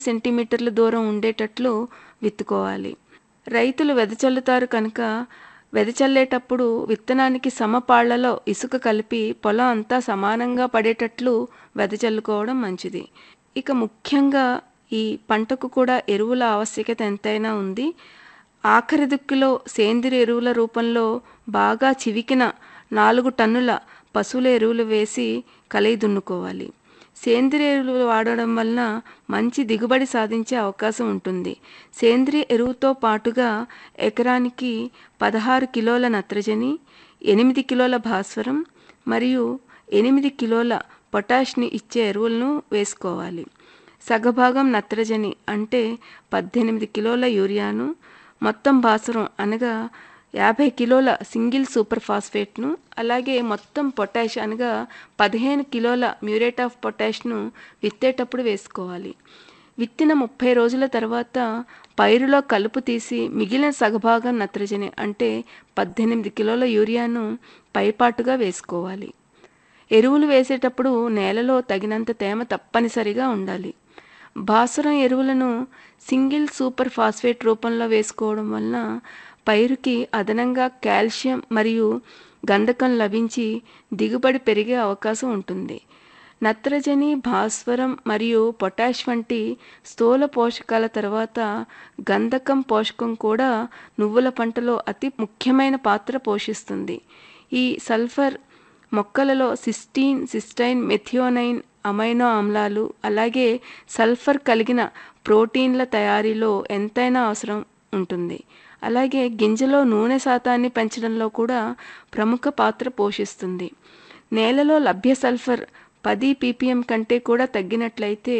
సెంటీమీటర్ల దూరం ఉండేటట్లు విత్తుకోవాలి రైతులు వెదజల్లుతారు కనుక వెదజల్లేటప్పుడు విత్తనానికి సమపాళ్లలో ఇసుక కలిపి పొలం అంతా సమానంగా పడేటట్లు వెదజల్లుకోవడం మంచిది ఇక ముఖ్యంగా ఈ పంటకు కూడా ఎరువుల ఆవశ్యకత ఎంతైనా ఉంది ఆఖరి దుక్కిలో సేంద్రియ ఎరువుల రూపంలో బాగా చివికిన నాలుగు టన్నుల పశువుల ఎరువులు వేసి కలయి దున్నుకోవాలి సేంద్రియ ఎరువులు వాడడం వలన మంచి దిగుబడి సాధించే అవకాశం ఉంటుంది సేంద్రియ ఎరువుతో పాటుగా ఎకరానికి పదహారు కిలోల నత్రజని ఎనిమిది కిలోల భాస్వరం మరియు ఎనిమిది కిలోల పొటాష్ని ఇచ్చే ఎరువులను వేసుకోవాలి సగభాగం నత్రజని అంటే పద్దెనిమిది కిలోల యూరియాను మొత్తం భాస్వరం అనగా యాభై కిలోల సింగిల్ సూపర్ ఫాస్ఫేట్ను అలాగే మొత్తం పొటాష్ అనగా పదిహేను కిలోల మ్యూరేట్ ఆఫ్ పొటాష్ను విత్తేటప్పుడు వేసుకోవాలి విత్తిన ముప్పై రోజుల తర్వాత పైరులో కలుపు తీసి మిగిలిన సగభాగం నత్రజని అంటే పద్దెనిమిది కిలోల యూరియాను పైపాటుగా వేసుకోవాలి ఎరువులు వేసేటప్పుడు నేలలో తగినంత తేమ తప్పనిసరిగా ఉండాలి భాస్వరం ఎరువులను సింగిల్ సూపర్ ఫాస్ఫేట్ రూపంలో వేసుకోవడం వలన పైరుకి అదనంగా కాల్షియం మరియు గంధకం లభించి దిగుబడి పెరిగే అవకాశం ఉంటుంది నత్రజని భాస్వరం మరియు పొటాష్ వంటి స్థూల పోషకాల తర్వాత గంధకం పోషకం కూడా నువ్వుల పంటలో అతి ముఖ్యమైన పాత్ర పోషిస్తుంది ఈ సల్ఫర్ మొక్కలలో సిస్టీన్ సిస్టైన్ మెథియోనైన్ అమైనో ఆమ్లాలు అలాగే సల్ఫర్ కలిగిన ప్రోటీన్ల తయారీలో ఎంతైనా అవసరం ఉంటుంది అలాగే గింజలో నూనె శాతాన్ని పెంచడంలో కూడా ప్రముఖ పాత్ర పోషిస్తుంది నేలలో లభ్య సల్ఫర్ పది పీపీఎం కంటే కూడా తగ్గినట్లయితే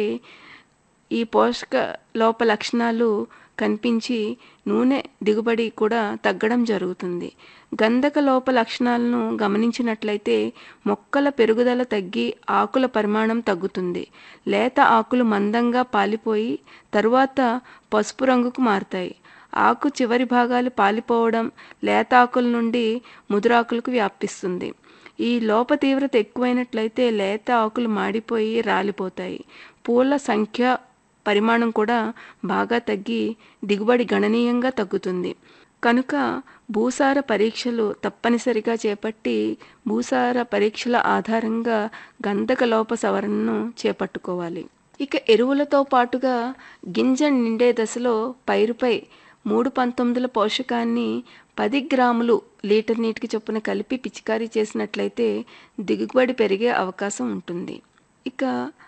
ఈ పోషక లోప లక్షణాలు కనిపించి నూనె దిగుబడి కూడా తగ్గడం జరుగుతుంది గంధక లోప లక్షణాలను గమనించినట్లయితే మొక్కల పెరుగుదల తగ్గి ఆకుల పరిమాణం తగ్గుతుంది లేత ఆకులు మందంగా పాలిపోయి తరువాత పసుపు రంగుకు మారుతాయి ఆకు చివరి భాగాలు పాలిపోవడం లేత ఆకుల నుండి ముదురాకులకు వ్యాపిస్తుంది ఈ లోప తీవ్రత ఎక్కువైనట్లయితే లేత ఆకులు మాడిపోయి రాలిపోతాయి పూల సంఖ్య పరిమాణం కూడా బాగా తగ్గి దిగుబడి గణనీయంగా తగ్గుతుంది కనుక భూసార పరీక్షలు తప్పనిసరిగా చేపట్టి భూసార పరీక్షల ఆధారంగా గంధక లోప సవరణను చేపట్టుకోవాలి ఇక ఎరువులతో పాటుగా గింజ నిండే దశలో పైరుపై మూడు పంతొమ్మిదిల పోషకాన్ని పది గ్రాములు లీటర్ నీటికి చొప్పున కలిపి పిచికారీ చేసినట్లయితే దిగుబడి పెరిగే అవకాశం ఉంటుంది ఇక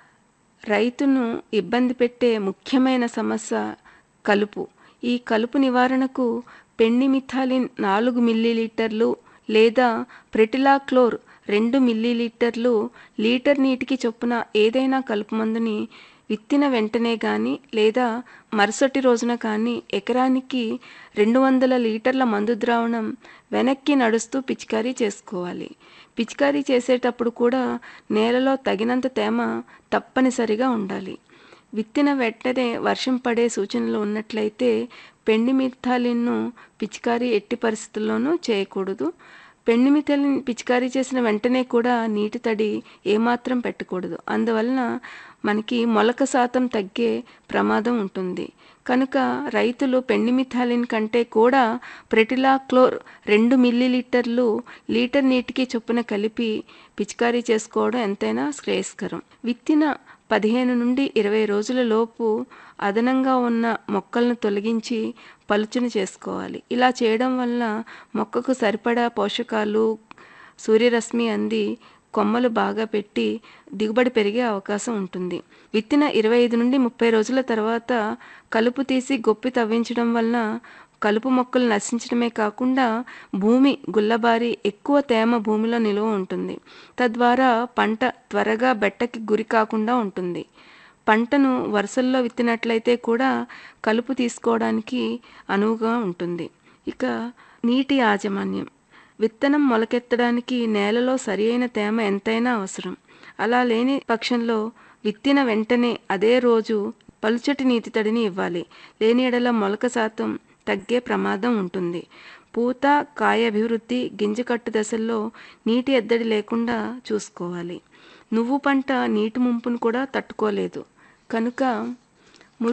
రైతును ఇబ్బంది పెట్టే ముఖ్యమైన సమస్య కలుపు ఈ కలుపు నివారణకు పెండిమిథాలిన్ నాలుగు మిల్లీలీటర్లు లేదా ప్రెటిలాక్లోర్ రెండు మిల్లీలీటర్లు లీటర్ నీటికి చొప్పున ఏదైనా కలుపు మందుని విత్తిన వెంటనే కానీ లేదా మరుసటి రోజున కానీ ఎకరానికి రెండు వందల లీటర్ల మందు ద్రావణం వెనక్కి నడుస్తూ పిచికారీ చేసుకోవాలి పిచికారీ చేసేటప్పుడు కూడా నేలలో తగినంత తేమ తప్పనిసరిగా ఉండాలి విత్తిన వెంటనే వర్షం పడే సూచనలు ఉన్నట్లయితే పెండిమిథాలిన్ను పిచికారీ ఎట్టి పరిస్థితుల్లోనూ చేయకూడదు పెండిమిథాలిన్ పిచికారీ చేసిన వెంటనే కూడా నీటి తడి ఏమాత్రం పెట్టకూడదు అందువలన మనకి మొలక శాతం తగ్గే ప్రమాదం ఉంటుంది కనుక రైతులు పెండిమిథాలిన్ కంటే కూడా ప్రెటిలాక్లోర్ రెండు మిల్లీలీటర్లు లీటర్ నీటికి చొప్పున కలిపి పిచికారీ చేసుకోవడం ఎంతైనా శ్రేయస్కరం విత్తిన పదిహేను నుండి ఇరవై రోజుల లోపు అదనంగా ఉన్న మొక్కలను తొలగించి పలుచన చేసుకోవాలి ఇలా చేయడం వల్ల మొక్కకు సరిపడా పోషకాలు సూర్యరశ్మి అంది కొమ్మలు బాగా పెట్టి దిగుబడి పెరిగే అవకాశం ఉంటుంది విత్తిన ఇరవై ఐదు నుండి ముప్పై రోజుల తర్వాత కలుపు తీసి గొప్పి తవ్వించడం వలన కలుపు మొక్కలు నశించడమే కాకుండా భూమి గుల్లబారి ఎక్కువ తేమ భూమిలో నిలువ ఉంటుంది తద్వారా పంట త్వరగా బెట్టకి గురి కాకుండా ఉంటుంది పంటను వరుసల్లో విత్తినట్లయితే కూడా కలుపు తీసుకోవడానికి అనువుగా ఉంటుంది ఇక నీటి యాజమాన్యం విత్తనం మొలకెత్తడానికి నేలలో సరియైన తేమ ఎంతైనా అవసరం అలా లేని పక్షంలో విత్తిన వెంటనే అదే రోజు పలుచటి నీటి తడిని ఇవ్వాలి లేని ఎడల మొలక శాతం తగ్గే ప్రమాదం ఉంటుంది పూత కాయ అభివృద్ధి గింజకట్టు దశల్లో నీటి ఎద్దడి లేకుండా చూసుకోవాలి నువ్వు పంట నీటి ముంపును కూడా తట్టుకోలేదు కనుక